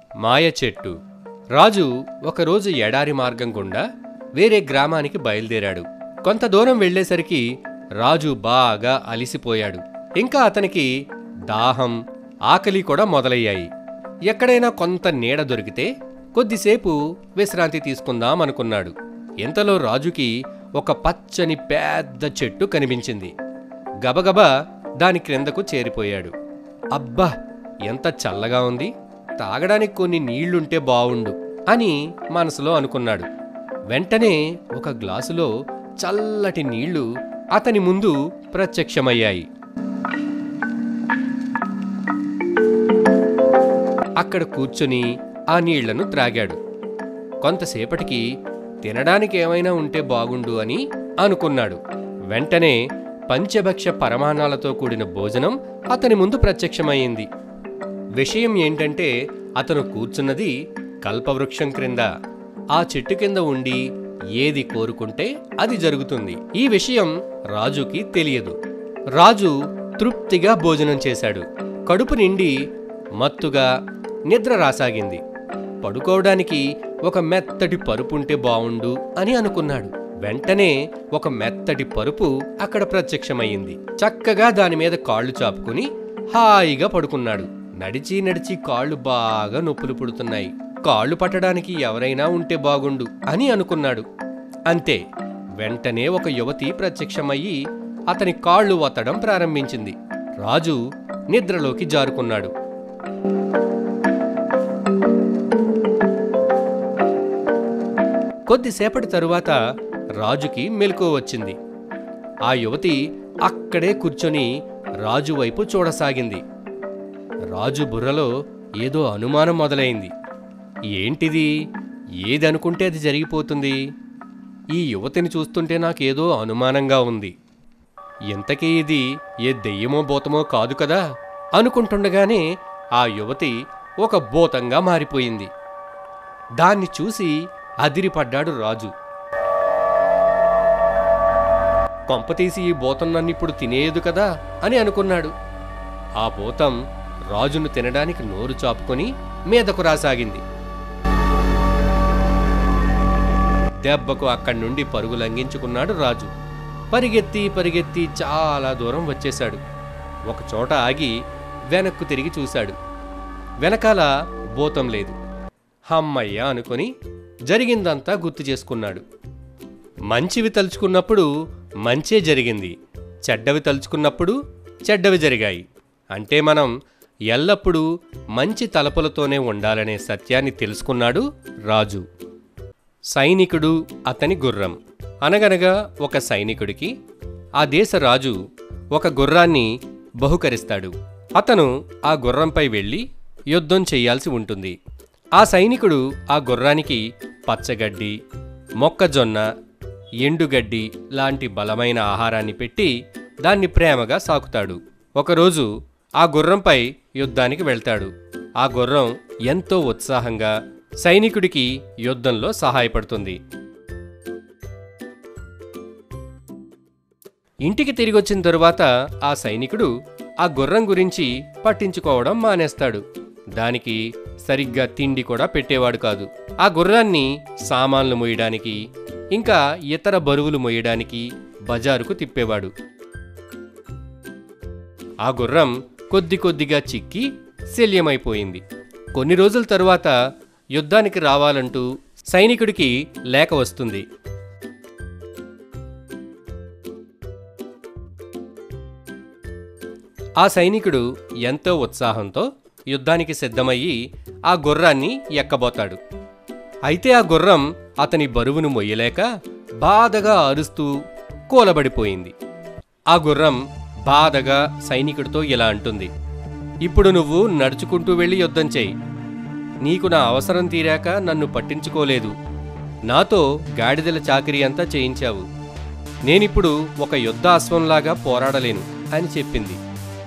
మాయ చెట్టు రాజు ఒకరోజు ఎడారి మార్గం గుండా వేరే గ్రామానికి బయలుదేరాడు కొంత దూరం వెళ్ళేసరికి రాజు బాగా అలిసిపోయాడు ఇంకా అతనికి దాహం ఆకలి కూడా మొదలయ్యాయి ఎక్కడైనా కొంత నీడ దొరికితే కొద్దిసేపు విశ్రాంతి తీసుకుందాం అనుకున్నాడు ఇంతలో రాజుకి ఒక పచ్చని పెద్ద చెట్టు కనిపించింది గబగబా దాని క్రిందకు చేరిపోయాడు అబ్బా ఎంత చల్లగా ఉంది తాగడానికి కొన్ని నీళ్లుంటే బావుండు అని మనసులో అనుకున్నాడు వెంటనే ఒక గ్లాసులో చల్లటి నీళ్లు అతని ముందు ప్రత్యక్షమయ్యాయి అక్కడ కూర్చొని ఆ నీళ్లను త్రాగాడు కొంతసేపటికి తినడానికి ఏమైనా ఉంటే బాగుండు అని అనుకున్నాడు వెంటనే పంచభక్ష పరమాణాలతో కూడిన భోజనం అతని ముందు ప్రత్యక్షమయ్యింది విషయం ఏంటంటే అతను కూర్చున్నది కల్పవృక్షం క్రింద ఆ చెట్టు కింద ఉండి ఏది కోరుకుంటే అది జరుగుతుంది ఈ విషయం రాజుకి తెలియదు రాజు తృప్తిగా భోజనం చేశాడు కడుపు నిండి మత్తుగా నిద్ర రాసాగింది పడుకోవడానికి ఒక మెత్తటి పరుపుంటే బావుండు అని అనుకున్నాడు వెంటనే ఒక మెత్తటి పరుపు అక్కడ ప్రత్యక్షమయ్యింది చక్కగా దాని మీద కాళ్ళు చాపుకుని హాయిగా పడుకున్నాడు నడిచి నడిచి కాళ్ళు బాగా నొప్పులు పుడుతున్నాయి కాళ్ళు పట్టడానికి ఎవరైనా ఉంటే బాగుండు అని అనుకున్నాడు అంతే వెంటనే ఒక యువతి ప్రత్యక్షమయ్యి అతని కాళ్ళు వత్తడం ప్రారంభించింది రాజు నిద్రలోకి జారుకున్నాడు కొద్దిసేపటి తరువాత రాజుకి మెలకువ వచ్చింది ఆ యువతి అక్కడే కూర్చొని రాజు వైపు చూడసాగింది రాజు బుర్రలో ఏదో అనుమానం మొదలైంది ఏంటిది ఏది అనుకుంటే అది జరిగిపోతుంది ఈ యువతిని చూస్తుంటే నాకేదో అనుమానంగా ఉంది ఇంతకీ ఇది ఏ దెయ్యమో భూతమో కాదు కదా అనుకుంటుండగానే ఆ యువతి ఒక భూతంగా మారిపోయింది దాన్ని చూసి అదిరిపడ్డాడు రాజు కొంపతీసి ఈ భూతం నన్నిప్పుడు తినేయదు కదా అని అనుకున్నాడు ఆ భూతం రాజును తినడానికి నోరు చాపుకొని మీదకు రాసాగింది దెబ్బకు అక్కడి నుండి పరుగు లంఘించుకున్నాడు రాజు పరిగెత్తి పరిగెత్తి చాలా దూరం వచ్చేశాడు ఒకచోట ఆగి వెనక్కు తిరిగి చూశాడు వెనకాల భూతం లేదు హమ్మయ్య అనుకొని జరిగిందంతా గుర్తు చేసుకున్నాడు మంచివి తలుచుకున్నప్పుడు మంచే జరిగింది చెడ్డవి తలుచుకున్నప్పుడు చెడ్డవి జరిగాయి అంటే మనం ఎల్లప్పుడూ మంచి తలపులతోనే ఉండాలనే సత్యాన్ని తెలుసుకున్నాడు రాజు సైనికుడు అతని గుర్రం అనగనగా ఒక సైనికుడికి ఆ దేశ రాజు ఒక గుర్రాన్ని బహుకరిస్తాడు అతను ఆ గుర్రంపై వెళ్ళి యుద్ధం చెయ్యాల్సి ఉంటుంది ఆ సైనికుడు ఆ గుర్రానికి పచ్చగడ్డి మొక్కజొన్న ఎండుగడ్డి లాంటి బలమైన ఆహారాన్ని పెట్టి దాన్ని ప్రేమగా సాకుతాడు ఒకరోజు ఆ గుర్రంపై యుద్ధానికి వెళ్తాడు ఆ గుర్రం ఎంతో ఉత్సాహంగా సైనికుడికి యుద్ధంలో సహాయపడుతుంది ఇంటికి తిరిగొచ్చిన తరువాత ఆ సైనికుడు ఆ గుర్రం గురించి పట్టించుకోవడం మానేస్తాడు దానికి సరిగ్గా తిండి కూడా పెట్టేవాడు కాదు ఆ గుర్రాన్ని సామాన్లు మోయడానికి ఇంకా ఇతర బరువులు మోయడానికి బజారుకు తిప్పేవాడు ఆ గుర్రం కొద్ది కొద్దిగా చిక్కి శల్యమైపోయింది కొన్ని రోజుల తరువాత యుద్ధానికి రావాలంటూ సైనికుడికి లేఖ వస్తుంది ఆ సైనికుడు ఎంతో ఉత్సాహంతో యుద్ధానికి సిద్ధమయ్యి ఆ గుర్రాన్ని ఎక్కబోతాడు అయితే ఆ గుర్రం అతని బరువును మొయ్యలేక బాధగా అరుస్తూ కూలబడిపోయింది ఆ గుర్రం బాధగా సైనికుడితో ఇలా అంటుంది ఇప్పుడు నువ్వు నడుచుకుంటూ వెళ్ళి యుద్ధం చేయి నీకు నా అవసరం తీరాక నన్ను పట్టించుకోలేదు నాతో గాడిదల చాకిరీ అంతా చేయించావు నేనిప్పుడు ఒక యుద్ధ అశ్వంలాగా పోరాడలేను అని చెప్పింది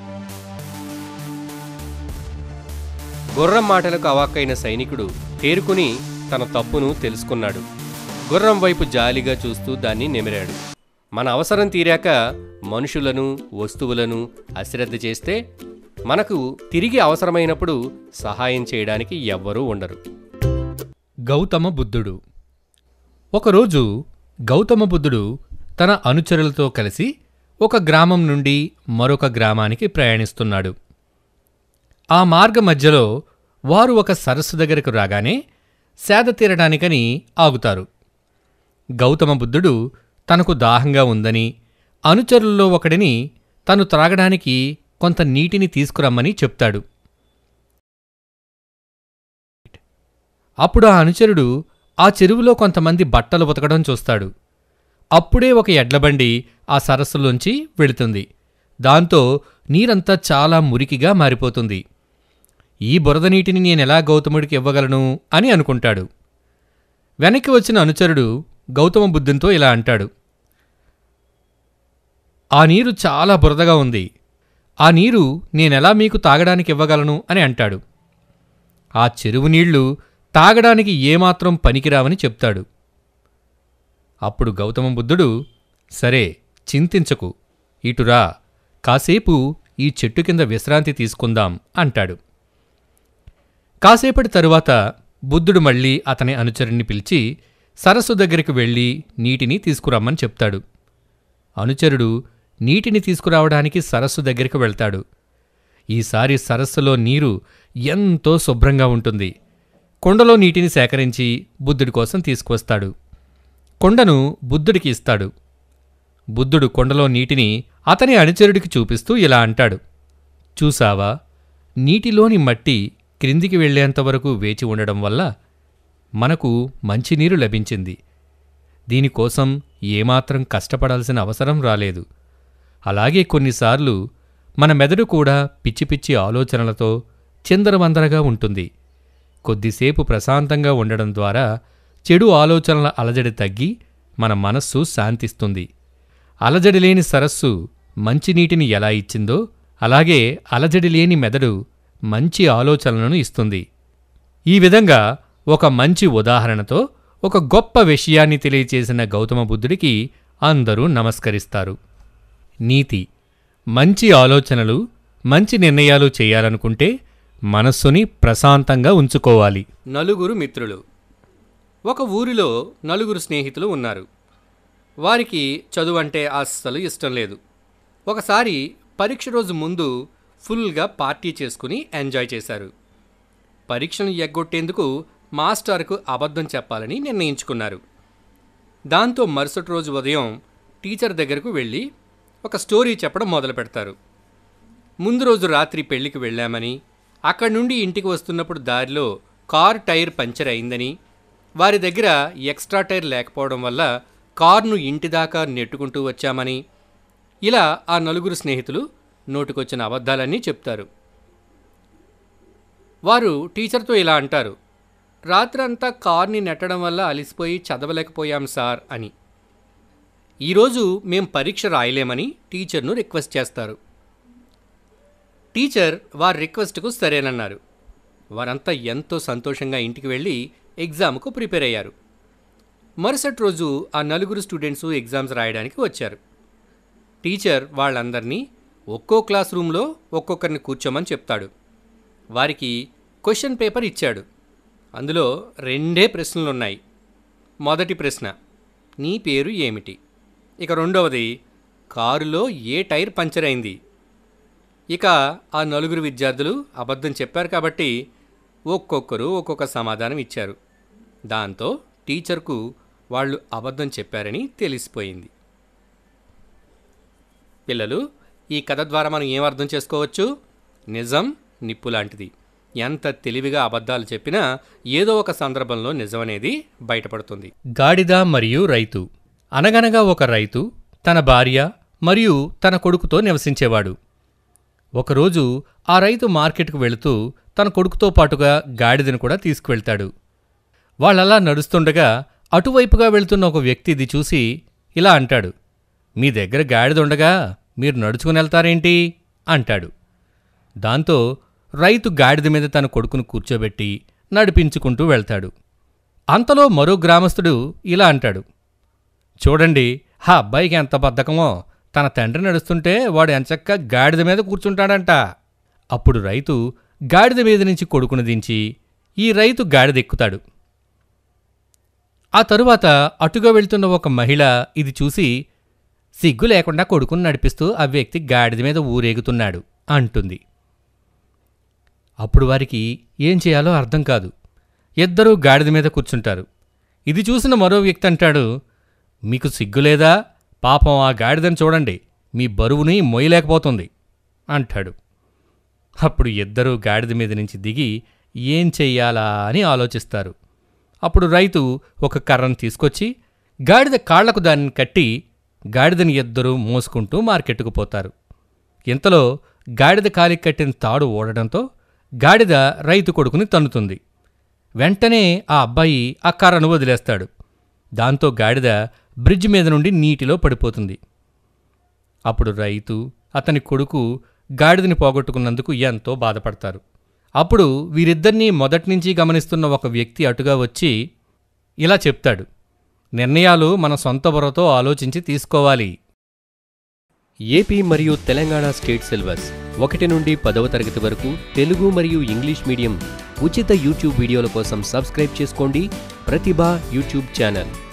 గుర్రం మాటలకు అవాక్కైన సైనికుడు తేరుకుని తన తప్పును తెలుసుకున్నాడు గుర్రం వైపు జాలిగా చూస్తూ దాన్ని నెమిరాడు మన అవసరం తీరాక మనుషులను వస్తువులను అశ్రద్ధ చేస్తే మనకు తిరిగి అవసరమైనప్పుడు సహాయం చేయడానికి ఎవ్వరూ ఉండరు గౌతమ బుద్ధుడు ఒకరోజు గౌతమ బుద్ధుడు తన అనుచరులతో కలిసి ఒక గ్రామం నుండి మరొక గ్రామానికి ప్రయాణిస్తున్నాడు ఆ మార్గ మధ్యలో వారు ఒక సరస్సు దగ్గరకు రాగానే సేద తీరడానికని ఆగుతారు గౌతమ బుద్ధుడు తనకు దాహంగా ఉందని అనుచరుల్లో ఒకడిని తను త్రాగడానికి కొంత నీటిని తీసుకురమ్మని చెప్తాడు అప్పుడు ఆ అనుచరుడు ఆ చెరువులో కొంతమంది బట్టలు ఉతకడం చూస్తాడు అప్పుడే ఒక ఎడ్లబండి ఆ సరస్సులోంచి వెళుతుంది దాంతో నీరంతా చాలా మురికిగా మారిపోతుంది ఈ బురద నీటిని నేనెలా గౌతముడికి ఇవ్వగలను అని అనుకుంటాడు వెనక్కి వచ్చిన అనుచరుడు గౌతమ బుద్ధునితో ఇలా అంటాడు ఆ నీరు చాలా బురదగా ఉంది ఆ నీరు నేనెలా మీకు తాగడానికి ఇవ్వగలను అని అంటాడు ఆ చెరువు నీళ్లు తాగడానికి ఏమాత్రం పనికిరావని చెప్తాడు అప్పుడు గౌతమ బుద్ధుడు సరే చింతించకు ఇటురా కాసేపు ఈ చెట్టు కింద విశ్రాంతి తీసుకుందాం అంటాడు కాసేపటి తరువాత బుద్ధుడు మళ్ళీ అతని అనుచరుణ్ణి పిలిచి సరస్సు దగ్గరికి వెళ్ళి నీటిని తీసుకురమ్మని చెప్తాడు అనుచరుడు నీటిని తీసుకురావడానికి సరస్సు దగ్గరికి వెళ్తాడు ఈసారి సరస్సులో నీరు ఎంతో శుభ్రంగా ఉంటుంది కొండలో నీటిని సేకరించి బుద్ధుడి కోసం తీసుకువస్తాడు కొండను బుద్ధుడికి ఇస్తాడు బుద్ధుడు కొండలో నీటిని అతని అనుచరుడికి చూపిస్తూ ఇలా అంటాడు చూసావా నీటిలోని మట్టి క్రిందికి వెళ్లేంతవరకు వేచి ఉండడం వల్ల మనకు మంచినీరు లభించింది దీనికోసం ఏమాత్రం కష్టపడాల్సిన అవసరం రాలేదు అలాగే కొన్నిసార్లు మన మెదడు కూడా పిచ్చి పిచ్చి ఆలోచనలతో చిందరవందరగా ఉంటుంది కొద్దిసేపు ప్రశాంతంగా ఉండడం ద్వారా చెడు ఆలోచనల అలజడి తగ్గి మన మనస్సు శాంతిస్తుంది అలజడి లేని సరస్సు మంచినీటిని ఎలా ఇచ్చిందో అలాగే అలజడి లేని మెదడు మంచి ఆలోచనలను ఇస్తుంది ఈ విధంగా ఒక మంచి ఉదాహరణతో ఒక గొప్ప విషయాన్ని తెలియచేసిన గౌతమ బుద్ధుడికి అందరూ నమస్కరిస్తారు నీతి మంచి ఆలోచనలు మంచి నిర్ణయాలు చేయాలనుకుంటే మనస్సుని ప్రశాంతంగా ఉంచుకోవాలి నలుగురు మిత్రులు ఒక ఊరిలో నలుగురు స్నేహితులు ఉన్నారు వారికి చదువు అంటే అస్సలు ఇష్టం లేదు ఒకసారి పరీక్ష రోజు ముందు ఫుల్గా పార్టీ చేసుకుని ఎంజాయ్ చేశారు పరీక్షను ఎగ్గొట్టేందుకు మాస్టర్కు అబద్ధం చెప్పాలని నిర్ణయించుకున్నారు దాంతో మరుసటి రోజు ఉదయం టీచర్ దగ్గరకు వెళ్ళి ఒక స్టోరీ చెప్పడం మొదలు పెడతారు ముందు రోజు రాత్రి పెళ్లికి వెళ్ళామని అక్కడి నుండి ఇంటికి వస్తున్నప్పుడు దారిలో కార్ టైర్ పంచర్ అయిందని వారి దగ్గర ఎక్స్ట్రా టైర్ లేకపోవడం వల్ల కార్ను ఇంటి దాకా నెట్టుకుంటూ వచ్చామని ఇలా ఆ నలుగురు స్నేహితులు నోటికొచ్చిన అబద్ధాలన్నీ చెప్తారు వారు టీచర్తో ఇలా అంటారు రాత్రంతా కార్ని నెట్టడం వల్ల అలిసిపోయి చదవలేకపోయాం సార్ అని ఈరోజు మేం పరీక్ష రాయలేమని టీచర్ను రిక్వెస్ట్ చేస్తారు టీచర్ వారి రిక్వెస్ట్కు సరేనన్నారు వారంతా ఎంతో సంతోషంగా ఇంటికి వెళ్ళి ఎగ్జామ్కు ప్రిపేర్ అయ్యారు మరుసటి రోజు ఆ నలుగురు స్టూడెంట్స్ ఎగ్జామ్స్ రాయడానికి వచ్చారు టీచర్ వాళ్ళందరినీ ఒక్కో క్లాస్ రూమ్లో ఒక్కొక్కరిని కూర్చోమని చెప్తాడు వారికి క్వశ్చన్ పేపర్ ఇచ్చాడు అందులో రెండే ప్రశ్నలు ఉన్నాయి మొదటి ప్రశ్న నీ పేరు ఏమిటి ఇక రెండవది కారులో ఏ టైర్ పంచర్ అయింది ఇక ఆ నలుగురు విద్యార్థులు అబద్ధం చెప్పారు కాబట్టి ఒక్కొక్కరు ఒక్కొక్క సమాధానం ఇచ్చారు దాంతో టీచర్కు వాళ్ళు అబద్ధం చెప్పారని తెలిసిపోయింది పిల్లలు ఈ కథ ద్వారా మనం ఏం అర్థం చేసుకోవచ్చు నిజం నిప్పు లాంటిది ఎంత తెలివిగా అబద్ధాలు చెప్పినా ఏదో ఒక సందర్భంలో నిజం అనేది బయటపడుతుంది గాడిద మరియు రైతు అనగనగా ఒక రైతు తన భార్య మరియు తన కొడుకుతో నివసించేవాడు ఒకరోజు ఆ రైతు మార్కెట్కు వెళుతూ తన కొడుకుతో పాటుగా గాడిదను కూడా తీసుకువెళ్తాడు వాళ్ళలా నడుస్తుండగా అటువైపుగా వెళ్తున్న ఒక వ్యక్తి ఇది చూసి ఇలా అంటాడు మీ దగ్గర గాడిద ఉండగా మీరు నడుచుకుని వెళ్తారేంటి అంటాడు దాంతో రైతు గాడిద మీద తన కొడుకును కూర్చోబెట్టి నడిపించుకుంటూ వెళ్తాడు అంతలో మరో గ్రామస్తుడు ఇలా అంటాడు చూడండి ఆ అబ్బాయికి ఎంత బద్ధకమో తన తండ్రి నడుస్తుంటే వాడు ఎంచక్క గాడిద మీద కూర్చుంటాడంట అప్పుడు రైతు గాడిద మీద నుంచి కొడుకును దించి ఈ రైతు గాడిద ఎక్కుతాడు ఆ తరువాత అటుగా వెళ్తున్న ఒక మహిళ ఇది చూసి సిగ్గు లేకుండా కొడుకుని నడిపిస్తూ ఆ వ్యక్తి గాడిద మీద ఊరేగుతున్నాడు అంటుంది అప్పుడు వారికి ఏం చేయాలో అర్థం కాదు ఇద్దరూ గాడిద మీద కూర్చుంటారు ఇది చూసిన మరో వ్యక్తి అంటాడు మీకు సిగ్గులేదా పాపం ఆ గాడిదని చూడండి మీ బరువుని మొయ్యలేకపోతుంది అంటాడు అప్పుడు ఇద్దరూ గాడిద మీద నుంచి దిగి ఏం చెయ్యాలా అని ఆలోచిస్తారు అప్పుడు రైతు ఒక కర్రను తీసుకొచ్చి గాడిద కాళ్లకు దానిని కట్టి గాడిదని ఇద్దరూ మోసుకుంటూ మార్కెట్టుకు పోతారు ఇంతలో గాడిద కాలికి కట్టిన తాడు ఓడడంతో గాడిద రైతు కొడుకుని తన్నుతుంది వెంటనే ఆ అబ్బాయి ఆ కర్రను వదిలేస్తాడు దాంతో గాడిద బ్రిడ్జ్ మీద నుండి నీటిలో పడిపోతుంది అప్పుడు రైతు అతని కొడుకు గాడిదని పోగొట్టుకున్నందుకు ఎంతో బాధపడతారు అప్పుడు వీరిద్దరినీ మొదట్నుంచి గమనిస్తున్న ఒక వ్యక్తి అటుగా వచ్చి ఇలా చెప్తాడు నిర్ణయాలు మన సొంత బుర్రతో ఆలోచించి తీసుకోవాలి ఏపీ మరియు తెలంగాణ స్టేట్ సిలబస్ ఒకటి నుండి పదవ తరగతి వరకు తెలుగు మరియు ఇంగ్లీష్ మీడియం ఉచిత యూట్యూబ్ వీడియోల కోసం సబ్స్క్రైబ్ చేసుకోండి ప్రతిభ యూట్యూబ్ ఛానల్